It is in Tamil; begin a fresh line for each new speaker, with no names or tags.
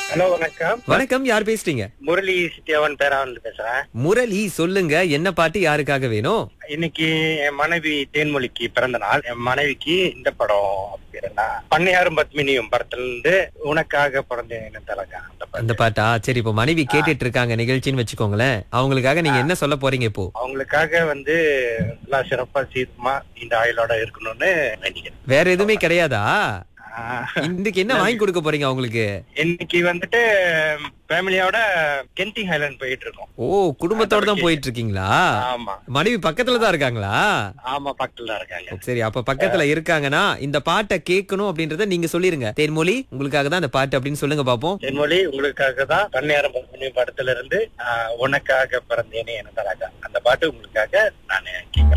ஹலோ வணக்கம்
வணக்கம் யார் பேசுறீங்க
முரளி சித்தியாவன் பேராவன் பேசுறேன்
முரளி சொல்லுங்க என்ன பாட்டு யாருக்காக வேணும்
இன்னைக்கு என் மனைவி தேன்மொழிக்கு பிறந்த நாள் என் மனைவிக்கு இந்த படம் பேருனா பண்ணையாரும் பத்மினியும் படத்துல இருந்து உனக்காக பிறந்தேன் தலகா அந்த
அந்த
படம்
பாட்டா சரி இப்போ மனைவி கேட்டுட்டு இருக்காங்க நிகழ்ச்சின்னு வச்சுக்கோங்களேன் அவங்களுக்காக நீங்க என்ன சொல்ல போறீங்க இப்போ
அவங்களுக்காக வந்து நல்லா சிறப்பா சீர்மா இந்த ஆயுளோட இருக்கணும்னு வேண்டிக்கிறேன்
வேற எதுவுமே கிடையாதா
ஆஹ்,
இன்னைக்கு என்ன வாங்கி கொடுக்க போறீங்க அவங்களுக்கு
இன்னைக்கு வந்துட்டு ஃபேமிலியோட கென்டி ஹைலாண்ட் போயிட்டு இருக்கோம்
ஓ குடும்பத்தோட தான் போயிட்டு இருக்கீங்களா
ஆமா
மனைவி பக்கத்துல தான் இருக்காங்களா
ஆமா பக்கத்துல தான் இருக்காங்க
சரி அப்ப பக்கத்துல இருக்காங்கன்னா இந்த பாட்டை கேட்கணும் அப்படின்றத நீங்க சொல்லிருங்க தேன்மொழி உங்களுக்காக தான் இந்த பாட்டு அப்படின்னு சொல்லுங்க பாப்போம்
தென்மொழி உங்களுக்காக தான் பண்ணையாரம் பத்மினி படத்துல இருந்து ஆஹ், உனக்காக பிறந்தேனே என தராக அந்த பாட்டு உங்களுக்காக நான் கேட்கிறேன்